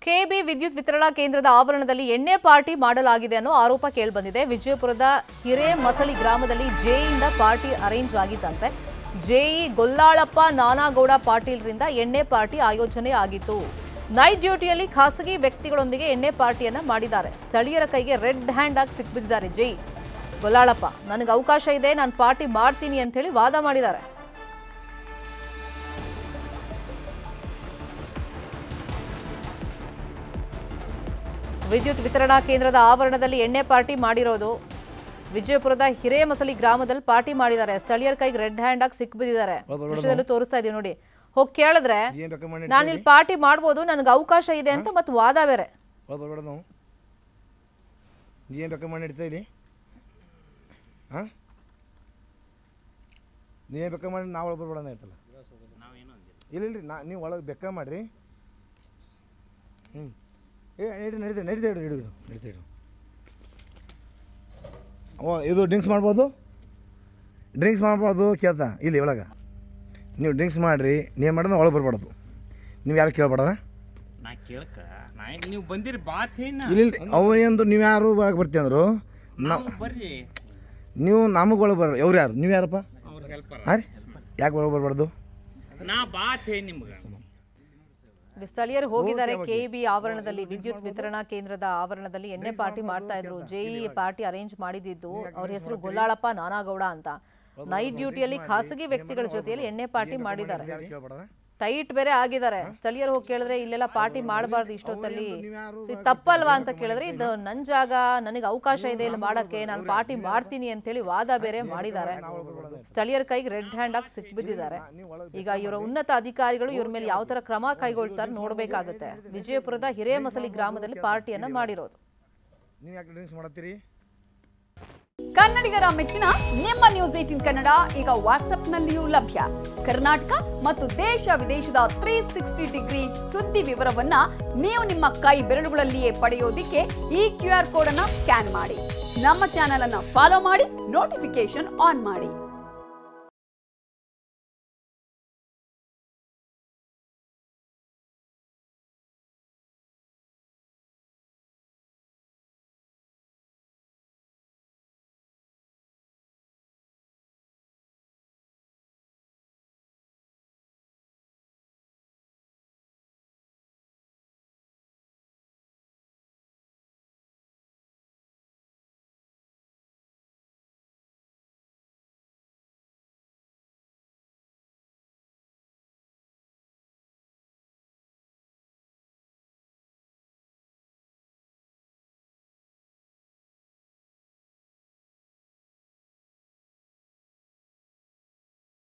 KB ವಿದ್ಯುತ್ ವಿತರಣಾ ಕೇಂದ್ರದ ಆವರಣದಲ್ಲಿ ಎಣ್ಣೆ ಪಾರ್ಟಿ ಮಾಡಲಾಗಿದೆ ಅನ್ನೋ ಆರೋಪ ಕೇಳಿಬಂದಿದೆ ವಿಜಯಪುರದ ಹಿರೇಮಸಳಿ ಗ್ರಾಮದಲ್ಲಿ ಜೆಇಯಿಂದ ಪಾರ್ಟಿ ಅರೇಂಜ್ ಆಗಿದ್ದಂತೆ ಜೆಇ ಗೊಲ್ಲಾಳಪ್ಪ ನಾನಾಗೌಡ ಪಾಟೀಲ್ರಿಂದ ಎಣ್ಣೆ ಪಾರ್ಟಿ ಆಯೋಜನೆ ಆಗಿತ್ತು ನೈಟ್ ಡ್ಯೂಟಿಯಲ್ಲಿ ಖಾಸಗಿ ವ್ಯಕ್ತಿಗಳೊಂದಿಗೆ ಎಣ್ಣೆ ಪಾರ್ಟಿಯನ್ನ ಮಾಡಿದ್ದಾರೆ ಸ್ಥಳೀಯರ ಕೈಗೆ ರೆಡ್ ಹ್ಯಾಂಡ್ ಆಗಿ ಸಿಕ್ಬಿದ್ದಾರೆ ಜೈ ಗೊಲ್ಲಾಳಪ್ಪ ನನಗೆ ಅವಕಾಶ ಇದೆ ನಾನು ಪಾರ್ಟಿ ಮಾಡ್ತೀನಿ ಅಂತ ಹೇಳಿ ವಾದ ಮಾಡಿದ್ದಾರೆ ವಿದ್ಯುತ್ ವಿತರಣಾ ಕೇಂದ್ರದ ಆವರಣದಲ್ಲಿ ಎಣ್ಣೆ ಪಾರ್ಟಿ ಮಾಡಿರೋದು ವಿಜಯಪುರದ ಹಿರೇಮಸಳಿ ಗ್ರಾಮದಲ್ಲಿ ಪಾರ್ಟಿ ಮಾಡಿದ್ದಾರೆ ಸ್ಥಳೀಯರ ಕೈಗೆ ರೆಡ್ ಹ್ಯಾಂಡ್ ಆಗಿ ಸಿಕ್ಬಿದ್ದಾರೆ ದೃಶ್ಯದಲ್ಲೂ ತೋರಿಸ್ತಾ ಇದೀವಿ ನೋಡಿ ಹೋಗಿ ಕೇಳಿದ್ರೆ ಏನು ರೆಕಮೆಂಡ್ ನಾನು ಇಲ್ಲಿ ಪಾರ್ಟಿ ಮಾಡ್ಬೋದು ನನಗೆ ಅವಕಾಶ ಇದೆ ಅಂತ ಮತ್ತು ವಾದ ಬೇರೆ ಒಳಗೆ ಬರ್ಬೇಡ ನಾವು ಏನು ರೆಕಮೆಂಡ್ ಇಡ್ತಾ ಇಲ್ಲಿ ಹಾಂ ನೀವೇನು ಬೇಕಾ ಮಾಡಿ ನಾವು ಒಳಗೆ ಬರ್ಬೇಡ ಆಯ್ತಲ್ಲ ಇಲ್ಲ ಇಲ್ರಿ ನಾ ನೀವು ಒಳಗೆ ಬೇಕಾ ಮಾಡಿರಿ ಹ್ಞೂ ಏ ನಡಿ ನಡೀತಾ ನಡೀತಾ ಇಡು ಇಡು ಇಡು ನಡೀತಾ ಇಡು ಓ ಇದು ಡ್ರಿಂಕ್ಸ್ ಮಾಡ್ಬೋದು ಡ್ರಿಂಕ್ಸ್ ಮಾಡ್ಬಾರ್ದು ಕೇಳ್ತಾ ಇಲ್ಲಿ ಒಳಗೆ ನೀವು ಡ್ರಿಂಕ್ಸ್ ಮಾಡಿರಿ ನೀವು ಮಾಡಿದ್ರೆ ಒಳಗೆ ಬರ್ಬಾರ್ದು ನೀವು ಯಾರು ಕೇಳ್ಬಾರ್ದ ನಾ ಕೇಳಕ ನಾ ನೀವು ಬಂದಿರಿ ಬಾತ್ ಏನ ಇಲ್ಲ ಇಲ್ಲ ಅವ ಎಂದು ನೀವು ಯಾರು ಒಳಗೆ ಬರ್ತೀವಿ ಅಂದರು ನಾವು ಬರ್ರಿ ನೀವು ನಮಗೆ ಒಳಗೆ ಬರ ಅವ್ರು ಯಾರು ನೀವು ಯಾರಪ್ಪ ಅವ್ರ ಹೆಲ್ಪರ್ ಹಾಂ ರೀ ಯಾಕೆ ಒಳಗೆ ಬರಬಾರ್ದು ನಾ ಬಾತ್ ಹೇ ನಿಮ್ಗೆ ಇಲ್ಲಿ ಸ್ಥಳೀಯರು ಹೋಗಿದ್ದಾರೆ ಕೆಬಿ ಆವರಣದಲ್ಲಿ ವಿದ್ಯುತ್ ವಿತರಣಾ ಕೇಂದ್ರದ ಆವರಣದಲ್ಲಿ ಎಣ್ಣೆ ಪಾರ್ಟಿ ಮಾಡ್ತಾ ಇದ್ರು ಜೆಇ ಪಾರ್ಟಿ ಅರೇಂಜ್ ಮಾಡಿದ್ದು ಅವ್ರ ಹೆಸರು ಗೊಲ್ಲಾಳಪ್ಪ ನಾನಾಗೌಡ ಅಂತ ನೈಟ್ ಡ್ಯೂಟಿಯಲ್ಲಿ ಖಾಸಗಿ ವ್ಯಕ್ತಿಗಳ ಜೊತೆಯಲ್ಲಿ ಎಣ್ಣೆ ಪಾರ್ಟಿ ಮಾಡಿದ್ದಾರೆ ಯಾರು ಕೇಳ್ಬಾರ್ದ ಟೈಟ್ ಬೇರೆ ಆಗಿದ್ದಾರೆ ಸ್ಥಳೀಯರು ಹೋಗಿ ಕೇಳಿದ್ರೆ ಇಲ್ಲೆಲ್ಲ ಪಾರ್ಟಿ ಮಾಡಬಾರ್ದು ಇಷ್ಟೊತ್ತಲ್ಲಿ ಸೊ ಇದು ತಪ್ಪಲ್ವಾ ಅಂತ ಕೇಳಿದ್ರೆ ಇದು ನನ್ನ ಜಾಗ ನನಗೆ ಅವಕಾಶ ಇದೆ ಇಲ್ಲಿ ಮಾಡಕ್ಕೆ ನಾನು ಪಾರ್ಟಿ ಮಾಡ್ತೀನಿ ಅಂತ ಹೇಳಿ ವಾದ ಬೇರೆ ಮಾಡಿದ್ದಾರೆ ಸ್ಥಳೀಯರ ಕೈಗೆ ರೆಡ್ ಹ್ಯಾಂಡ್ ಆಗಿ ಸಿಕ್ಬಿದ್ದಿದ್ದಾರೆ ಈಗ ಇವರ ಉನ್ನತ ಅಧಿಕಾರಿಗಳು ಇವ್ರ ಮೇಲೆ ಯಾವ ತರ ಕ್ರಮ ಕೈಗೊಳ್ತಾರೆ ನೋಡ್ಬೇಕಾಗುತ್ತೆ ವಿಜಯಪುರದ ಹಿರೇಮಸಲಿ ಗ್ರಾಮದಲ್ಲಿ ಪಾರ್ಟಿಯನ್ನ ಮಾಡಿರೋದು ನೀವು ಯಾಕೆ ಡ್ರಿಂಕ್ಸ್ ಮಾಡತ್ತೀರಿ ಕನ್ನಡಿಗರ ಮೆಚ್ಚಿನ ನಿಮ್ಮ ನ್ಯೂಸ್ ಏಟಿನ್ ಕನ್ನಡ ಈಗ ವಾಟ್ಸ್ಆಪ್ನಲ್ಲಿಯೂ ಲಭ್ಯ ಕರ್ನಾಟಕ ಮತ್ತು ದೇಶ ವಿದೇಶದ ತ್ರೀ ಸಿಕ್ಸ್ಟಿ ಡಿಗ್ರಿ ಸುದ್ದಿ ವಿವರವನ್ನ ನೀವು ನಿಮ್ಮ ಕೈ ಬೆರಳುಗಳಲ್ಲಿಯೇ ಪಡೆಯೋದಿಕ್ಕೆ ಈ ಕ್ಯೂ ಆರ್ ಕೋಡ್ ಅನ್ನ ಸ್ಕ್ಯಾನ್ ಮಾಡಿ ನಮ್ಮ ಚಾನೆಲ್ ಅನ್ನ ಫಾಲೋ ಮಾಡಿ ನೋಟಿಫಿಕೇಶನ್ ಆನ್ ಮಾಡಿ